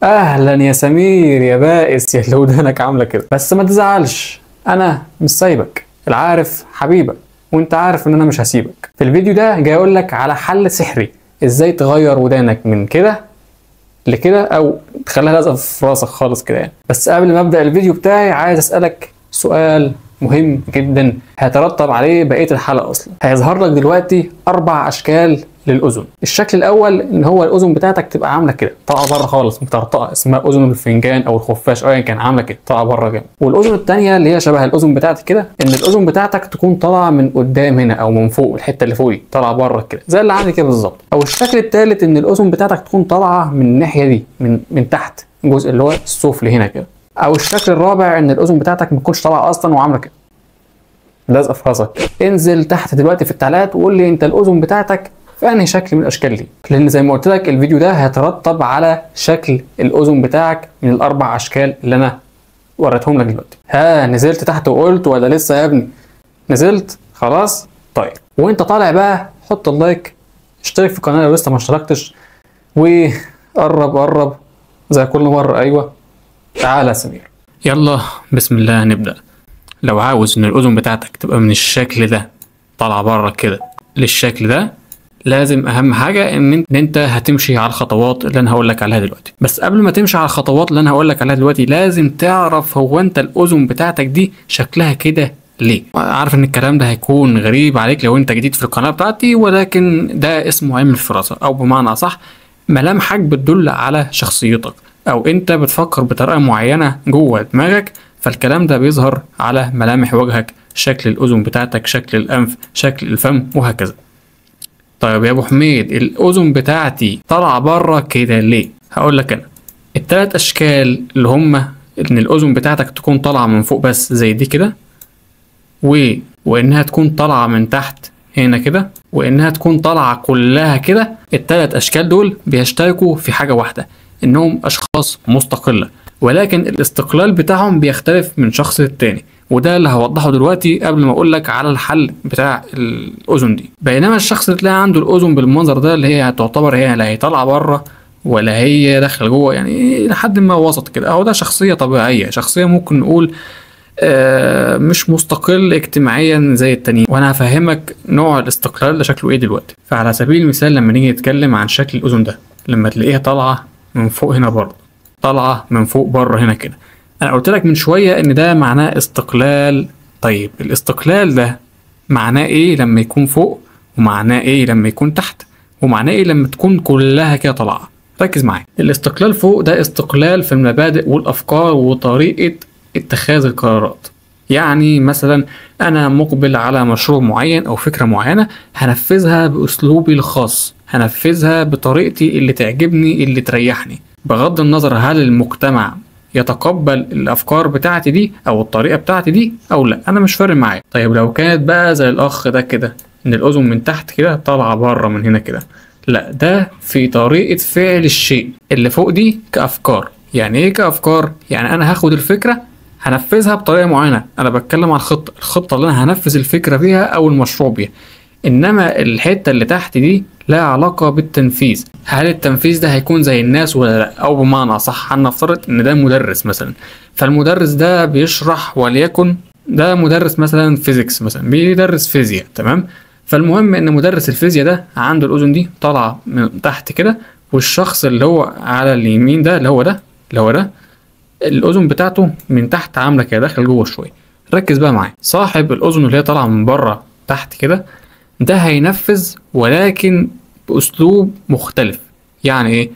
اهلا يا سمير يا بائس يا اللي ودانك عامله كده بس ما تزعلش انا مش سايبك العارف حبيبك وانت عارف ان انا مش هسيبك في الفيديو ده جاي اقول لك على حل سحري ازاي تغير ودانك من كده لكده او تخليها لازقه في راسك خالص كده يعني بس قبل ما ابدا الفيديو بتاعي عايز اسالك سؤال مهم جدا هيترتب عليه بقيه الحلقه اصلا هيظهر لك دلوقتي اربع اشكال للاذن الشكل الاول ان هو الاذن بتاعتك تبقى عامله كده طالعه بره خالص مطرطقه اسمها اذن الفنجان او الخفاش ايا كان عامله كده طالعه بره جامد والاذن الثانيه اللي هي شبه الاذن بتاعتي كده ان الاذن بتاعتك تكون طالعه من قدام هنا او من فوق الحته اللي فوق دي طالعه بره كده زي اللي عندي كده بالظبط او الشكل الثالث ان الاذن بتاعتك تكون طالعه من الناحيه دي من من تحت الجزء اللي هو السفلي هنا كده او الشكل الرابع ان الاذن بتاعتك ما تكونش طالعه اصلا وعامله كده لازقه في راسك انزل تحت دلوقتي في التعليقات وقول لي انت الاذن بتاعتك في انهي شكل من الاشكال دي لان زي ما قلت لك الفيديو ده هيترتب على شكل الاذن بتاعك من الاربع اشكال اللي انا وريتهم لك دلوقتي ها نزلت تحت وقلت ولا لسه يا ابني نزلت خلاص طيب وانت طالع بقى حط اللايك اشترك في القناه لو لسه ما اشتركتش وقرب قرب زي كل مره ايوه تعالى يا سمير يلا بسم الله نبدا لو عاوز ان الاذن بتاعتك تبقى من الشكل ده طالعه بره كده للشكل ده لازم اهم حاجه ان انت هتمشي على الخطوات اللي انا هقول لك عليها دلوقتي بس قبل ما تمشي على الخطوات اللي انا هقول لك عليها دلوقتي لازم تعرف هو انت الاذن بتاعتك دي شكلها كده ليه عارف ان الكلام ده هيكون غريب عليك لو انت جديد في القناه بتاعتي ولكن ده اسمه علم الفراسه او بمعنى اصح ملامحك بتدل على شخصيتك او انت بتفكر بطريقه معينه جوه دماغك فالكلام ده بيظهر على ملامح وجهك شكل الاذن بتاعتك شكل الانف شكل الفم وهكذا طيب يا ابو حميد الاذن بتاعتي طالعه بره كده ليه هقول لك انا التلات اشكال اللي هم ان الاذن بتاعتك تكون طالعه من فوق بس زي دي كده و... وانها تكون طالعه من تحت هنا كده وانها تكون طالعه كلها كده التلات اشكال دول بيشتركوا في حاجه واحده انهم اشخاص مستقله ولكن الاستقلال بتاعهم بيختلف من شخص للتاني وده اللي هوضحه دلوقتي قبل ما اقول لك على الحل بتاع الاذن دي بينما الشخص اللي تلاقي عنده الاذن بالمنظر ده اللي هي تعتبر هي لا هي طالعه بره ولا هي داخله جوه يعني لحد ما وسط كده اهو ده شخصيه طبيعيه شخصيه ممكن نقول آه مش مستقل اجتماعيا زي التانيين وانا هفهمك نوع الاستقلال ده شكله ايه دلوقتي فعلى سبيل المثال لما نيجي نتكلم عن شكل الاذن ده لما تلاقيها طالعه من فوق هنا برضه طالعه من فوق بره هنا كده انا قلت لك من شويه ان ده معناه استقلال طيب الاستقلال ده معناه ايه لما يكون فوق ومعناه ايه لما يكون تحت ومعناه ايه لما تكون كلها كده طالعه ركز معايا الاستقلال فوق ده استقلال في المبادئ والافكار وطريقه اتخاذ القرارات يعني مثلا انا مقبل على مشروع معين او فكره معينه هنفذها باسلوبي الخاص هنفذها بطريقتي اللي تعجبني اللي تريحني بغض النظر هل المجتمع يتقبل الافكار بتاعتي دي او الطريقه بتاعتي دي او لا انا مش فارق معايا طيب لو كانت بقى زي الاخ ده كده ان الاذن من تحت كده طالعه بره من هنا كده لا ده في طريقه فعل الشيء اللي فوق دي كافكار يعني ايه كافكار يعني انا هاخد الفكره هنفذها بطريقه معينه انا بتكلم عن الخطه الخطه اللي انا هنفذ الفكره بيها او المشروع بيها انما الحته اللي تحت دي لها علاقه بالتنفيذ هل التنفيذ ده هيكون زي الناس ولا لا او بمعنى اصح هنفترض ان ده مدرس مثلا فالمدرس ده بيشرح وليكن ده مدرس مثلا فيزيكس مثلا بيدرس فيزياء تمام فالمهم ان مدرس الفيزياء ده عنده الاذن دي طالعه من تحت كده والشخص اللي هو على اليمين ده اللي هو ده اللي هو ده الاذن بتاعته من تحت عامله كده داخل جوه شويه ركز بقى معايا صاحب الاذن اللي هي طالعه من بره تحت كده ده هينفذ ولكن باسلوب مختلف يعني ايه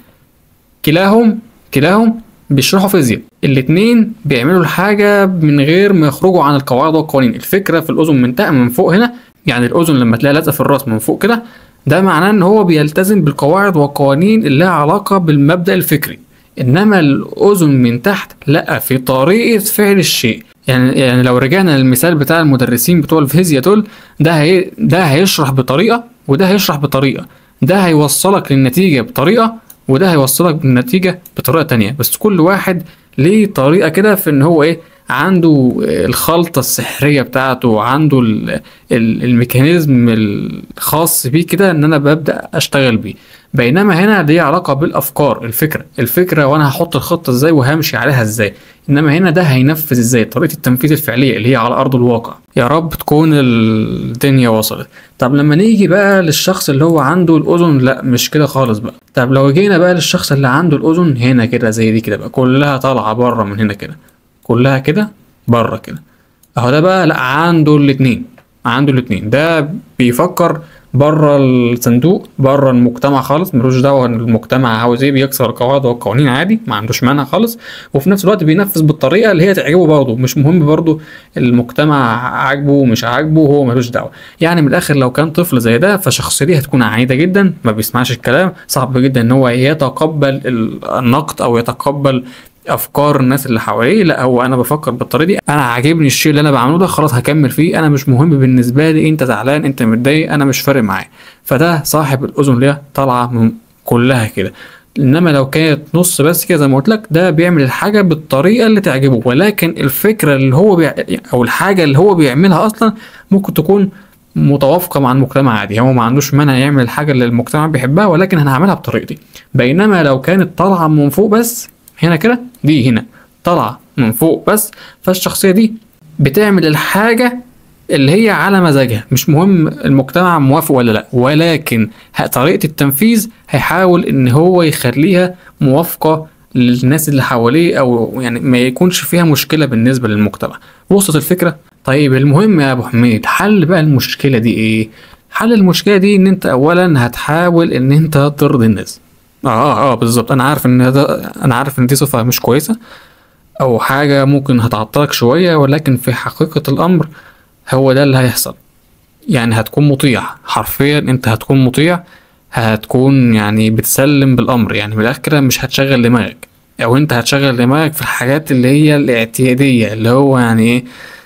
كلاهم كلاهم بيشرحوا فيزياء الاتنين بيعملوا الحاجة من غير ما يخرجوا عن القواعد والقوانين الفكرة في الأذن من تحت من فوق هنا يعني الأذن لما تلاقيها لازقة في الراس من فوق كده ده معناه إن هو بيلتزم بالقواعد والقوانين اللي لها علاقة بالمبدأ الفكري إنما الأذن من تحت لأ في طريقة فعل الشيء يعني يعني لو رجعنا للمثال بتاع المدرسين بتوع الفيزياء دول ده هي ده هيشرح بطريقة وده هيشرح بطريقة ده هيوصلك للنتيجة بطريقة وده هيوصلك بالنتيجة بطريقة تانية بس كل واحد ليه طريقة كده في ان هو ايه عنده الخلطة السحرية بتاعته عنده ال- ال- الميكانيزم الخاص بيه كده ان انا ببدأ اشتغل بيه بينما هنا دي علاقه بالافكار الفكره الفكره وانا هحط الخطه ازاي وهمشي عليها ازاي انما هنا ده هينفذ ازاي طريقه التنفيذ الفعليه اللي هي على ارض الواقع يا رب تكون الدنيا وصلت طب لما نيجي بقى للشخص اللي هو عنده الاذن لا مش كده خالص بقى طب لو جينا بقى للشخص اللي عنده الاذن هنا كده زي دي كده بقى كلها طالعه بره من هنا كده كلها كده بره كده اهو ده بقى لا عنده الاتنين عنده الاتنين ده بيفكر بره الصندوق بره المجتمع خالص ملوش دعوه ان المجتمع عاوز ايه بيكسر القواعد والقوانين عادي ما عندوش مانع خالص وفي نفس الوقت بينفذ بالطريقه اللي هي تعجبه برضه مش مهم برضه المجتمع عاجبه مش عاجبه هو ملوش دعوه يعني من الاخر لو كان طفل زي ده فشخصيته هتكون عنيده جدا ما بيسمعش الكلام صعب جدا ان هو يتقبل النقد او يتقبل افكار الناس اللي حواليه لا هو انا بفكر بالطريقه دي انا عاجبني الشيء اللي انا بعمله ده خلاص هكمل فيه انا مش مهم بالنسبه لي انت زعلان انت متضايق انا مش فارق معايا فده صاحب الاذن اللي هي طالعه من كلها كده انما لو كانت نص بس كده زي ما قلت لك ده بيعمل الحاجه بالطريقه اللي تعجبه ولكن الفكره اللي هو بيع... او الحاجه اللي هو بيعملها اصلا ممكن تكون متوافقه مع المجتمع عادي هو ما عندوش مانع يعمل الحاجه اللي المجتمع بيحبها ولكن انا هعملها بطريقتي بينما لو كانت طالعه من فوق بس هنا كده دي هنا طالعه من فوق بس فالشخصيه دي بتعمل الحاجه اللي هي على مزاجها مش مهم المجتمع موافق ولا لا ولكن طريقه التنفيذ هيحاول ان هو يخليها موافقه للناس اللي حواليه او يعني ما يكونش فيها مشكله بالنسبه للمجتمع وصلت الفكره طيب المهم يا ابو حميد حل بقى المشكله دي ايه حل المشكله دي ان انت اولا هتحاول ان انت ترضي الناس اه اه بالظبط انا عارف ان ده انا عارف ان دي صفه مش كويسه او حاجه ممكن هتعطلك شويه ولكن في حقيقه الامر هو ده اللي هيحصل يعني هتكون مطيع حرفيا انت هتكون مطيع هتكون يعني بتسلم بالامر يعني من الاخر كده مش هتشغل دماغك او انت هتشغل دماغك في الحاجات اللي هي الاعتياديه اللي هو يعني ايه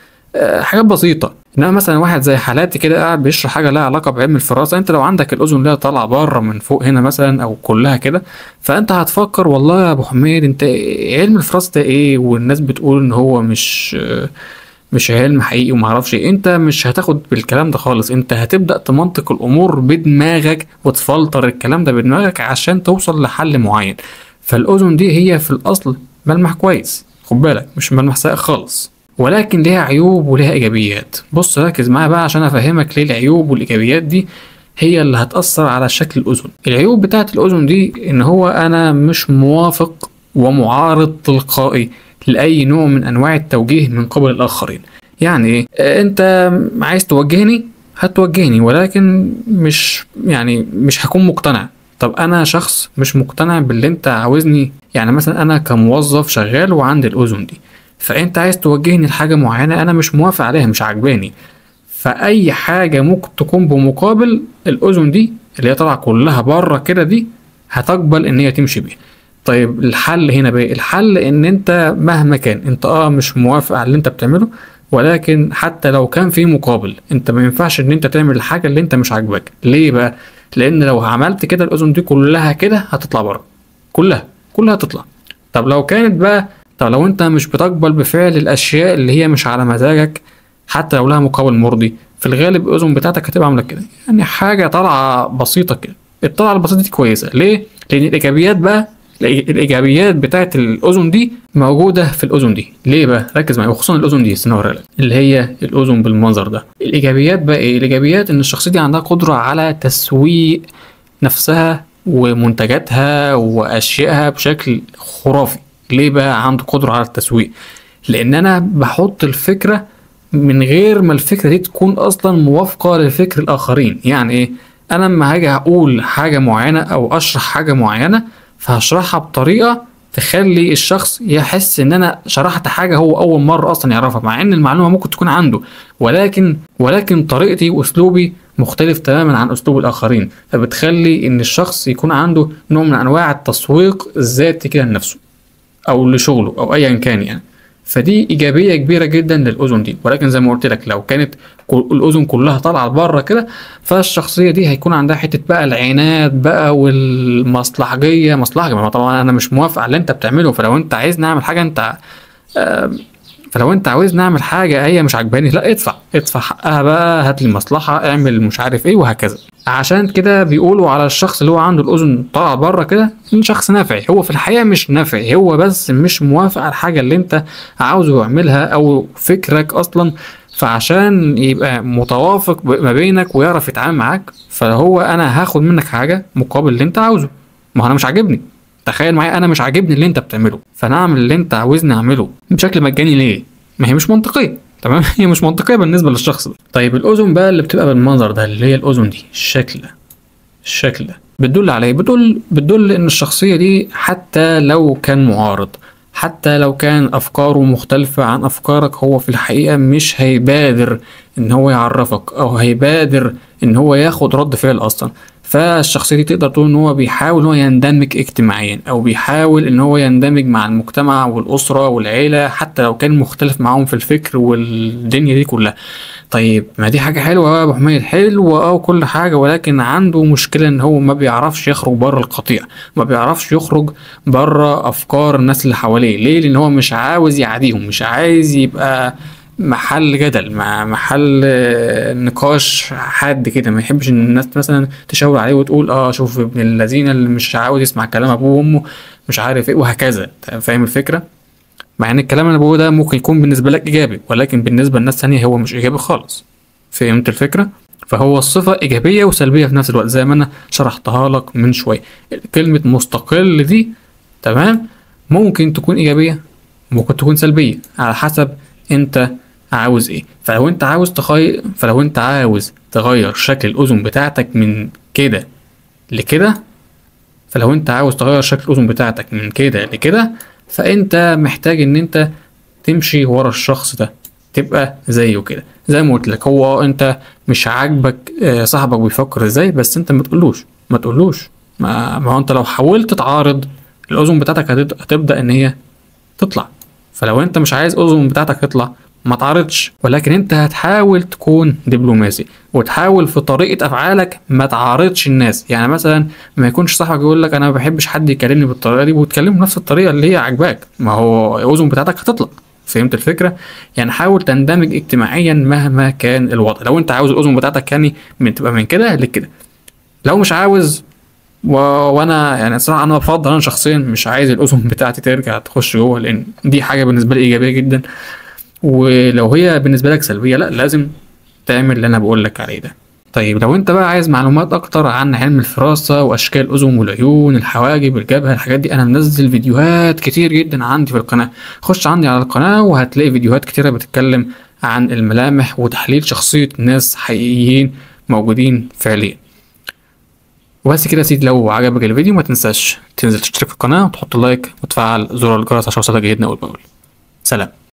آه حاجات بسيطه انما مثلا واحد زي حالاتي كده قاعد بيشرح حاجه لها علاقه بعلم الفراسه انت لو عندك الاذن اللي هي طالعه بره من فوق هنا مثلا او كلها كده فانت هتفكر والله يا ابو حميد انت علم الفراسه ده ايه والناس بتقول ان هو مش مش علم حقيقي وما اعرفش ايه انت مش هتاخد بالكلام ده خالص انت هتبدا تمنطق الامور بدماغك وتفلتر الكلام ده بدماغك عشان توصل لحل معين فالاذن دي هي في الاصل ملمح كويس خد بالك مش ملمح سائق خالص ولكن ليها عيوب وليها ايجابيات بص ركز معايا بقى عشان افهمك ليه العيوب والايجابيات دي هي اللي هتأثر على شكل الأذن العيوب بتاعت الأذن دي إن هو أنا مش موافق ومعارض تلقائي لأي نوع من أنواع التوجيه من قبل الآخرين يعني إيه أنت عايز توجهني هتوجهني ولكن مش يعني مش هكون مقتنع طب انا شخص مش مقتنع باللي انت عاوزني يعني مثلا انا كموظف شغال وعندي الاذن دي فانت عايز توجهني لحاجه معينه انا مش موافق عليها مش عاجباني فاي حاجه ممكن تكون بمقابل الاذن دي اللي هي طالعه كلها بره كده دي هتقبل ان هي تمشي بيها طيب الحل هنا بقى الحل ان انت مهما كان انت اه مش موافق على اللي انت بتعمله ولكن حتى لو كان في مقابل انت ما ينفعش ان انت تعمل الحاجه اللي انت مش عاجباك ليه بقى لان لو عملت كده الاذن دي كلها كده هتطلع بره كلها كلها هتطلع طب لو كانت بقى طب لو انت مش بتقبل بفعل الاشياء اللي هي مش على مزاجك حتى لو لها مقابل مرضي في الغالب الاذن بتاعتك هتبقى عامله كده يعني حاجه طالعه بسيطه كده الطلعه البسيطه دي كويسه ليه لان الايجابيات بقى الايجابيات بتاعت الاذن دي موجوده في الاذن دي ليه بقى ركز معايا وخصوصا الاذن دي استنى اللي هي الاذن بالمنظر ده الايجابيات بقى ايه الايجابيات ان الشخصيه دي عندها قدره على تسويق نفسها ومنتجاتها واشيائها بشكل خرافي ليه بقى عنده قدره على التسويق لان انا بحط الفكره من غير ما الفكره دي تكون اصلا موافقه لفكر الاخرين يعني ايه انا لما هاجي اقول حاجه معينه او اشرح حاجه معينه فهشرحها بطريقه تخلي الشخص يحس ان انا شرحت حاجه هو اول مره اصلا يعرفها مع ان المعلومه ممكن تكون عنده ولكن ولكن طريقتي واسلوبي مختلف تماما عن اسلوب الاخرين فبتخلي ان الشخص يكون عنده نوع من انواع التسويق الذاتي كده لنفسه او لشغله او ايا كان يعني فدي ايجابيه كبيره جدا للاذن دي ولكن زي ما قلت لك لو كانت الاذن كلها طالعه لبره كده فالشخصيه دي هيكون عندها حته بقى العناد بقى والمصلحجيه مصلحجيه طبعا انا مش موافق على اللي انت بتعمله فلو انت عايز نعمل حاجه انت فلو انت عاوز نعمل حاجه هي مش عجباني لا ادفع ادفع حقها بقى هات لي مصلحه اعمل مش عارف ايه وهكذا عشان كده بيقولوا على الشخص اللي هو عنده الاذن طالعه بره كده ان شخص نافعي هو في الحقيقه مش نافعي هو بس مش موافق على الحاجه اللي انت عاوزه يعملها او فكرك اصلا فعشان يبقى متوافق ب- ما بينك ويعرف يتعامل معاك فهو انا هاخد منك حاجه مقابل اللي انت عاوزه ما هو انا مش عاجبني تخيل معايا انا مش عاجبني اللي انت بتعمله فانا اعمل اللي انت عاوزني اعمله بشكل مجاني ليه ما هي مش منطقيه تمام هي مش منطقيه بالنسبه للشخص ده طيب الاذن بقى اللي بتبقى بالمنظر ده اللي هي الاذن دي الشكل ده الشكل ده بتدل على ايه بتدل بتدل ان الشخصيه دي حتى لو كان معارض حتى لو كان افكاره مختلفه عن افكارك هو في الحقيقه مش هيبادر ان هو يعرفك او هيبادر ان هو ياخد رد فعل اصلا فالشخصيه دي تقدر تقول ان هو بيحاول ان هو يندمج اجتماعيا او بيحاول ان هو يندمج مع المجتمع والاسره والعيله حتى لو كان مختلف معاهم في الفكر والدنيا دي كلها طيب ما دي حاجه حلوه يا ابو حميد حلوه اه وكل حاجه ولكن عنده مشكله ان هو ما بيعرفش يخرج بره القطيع ما بيعرفش يخرج بره افكار الناس اللي حواليه ليه لان هو مش عاوز يعاديهم مش عايز يبقى محل جدل مع محل آه، نقاش حاد كده ما يحبش ان الناس مثلا تشاور عليه وتقول اه شوف ابن الذين اللي مش عاوز يسمع كلام ابوه وامه مش عارف ايه وهكذا فاهم الفكره مع ان الكلام اللي بقوله ده ممكن يكون بالنسبه لك ايجابي ولكن بالنسبه لناس تانية هو مش ايجابي خالص فهمت الفكره فهو الصفه ايجابيه وسلبيه في نفس الوقت زي ما انا شرحتها لك من شويه كلمه مستقل دي تمام ممكن تكون ايجابيه ممكن تكون سلبيه على حسب انت عاوز ايه فلو انت عاوز تغير فلو انت عاوز تغير شكل الاذن بتاعتك من كده لكده فلو انت عاوز تغير شكل الاذن بتاعتك من كده لكده فانت محتاج ان انت تمشي ورا الشخص ده تبقى زيه كده زي ما قلت لك هو انت مش عاجبك آه، صاحبك بيفكر ازاي بس انت ما تقولوش ما تقولوش ما, ما هو انت لو حاولت تعارض الاذن بتاعتك هتبدا, هتبدأ ان هي تطلع فلو انت مش عايز الاذن بتاعتك تطلع ما تعارضش ولكن انت هتحاول تكون دبلوماسي وتحاول في طريقه افعالك ما تعارضش الناس يعني مثلا ما يكونش صاحبك يقول لك انا ما بحبش حد يكلمني بالطريقه دي وتكلمه بنفس الطريقه اللي هي عاجباك ما هو الاذن بتاعتك هتطلع فهمت الفكره يعني حاول تندمج اجتماعيا مهما كان الوضع لو انت عاوز الاذن بتاعتك يعني من تبقى من كده لكده لو مش عاوز و... وانا يعني الصراحه انا بفضل انا شخصيا مش عايز الاذن بتاعتي ترجع تخش جوه لان دي حاجه بالنسبه لي ايجابيه جدا ولو هي بالنسبه لك سلبيه لا لازم تعمل اللي انا بقول لك عليه ده طيب لو انت بقى عايز معلومات اكتر عن علم الفراسه واشكال الاذن والعيون الحواجب الجبهه الحاجات دي انا منزل فيديوهات كتير جدا عندي في القناه خش عندي على القناه وهتلاقي فيديوهات كتيره بتتكلم عن الملامح وتحليل شخصيه ناس حقيقيين موجودين فعليا وبس كده يا سيدي لو عجبك الفيديو ما تنساش تنزل تشترك في القناه وتحط لايك وتفعل زر الجرس عشان يوصلك جديدنا اول باول سلام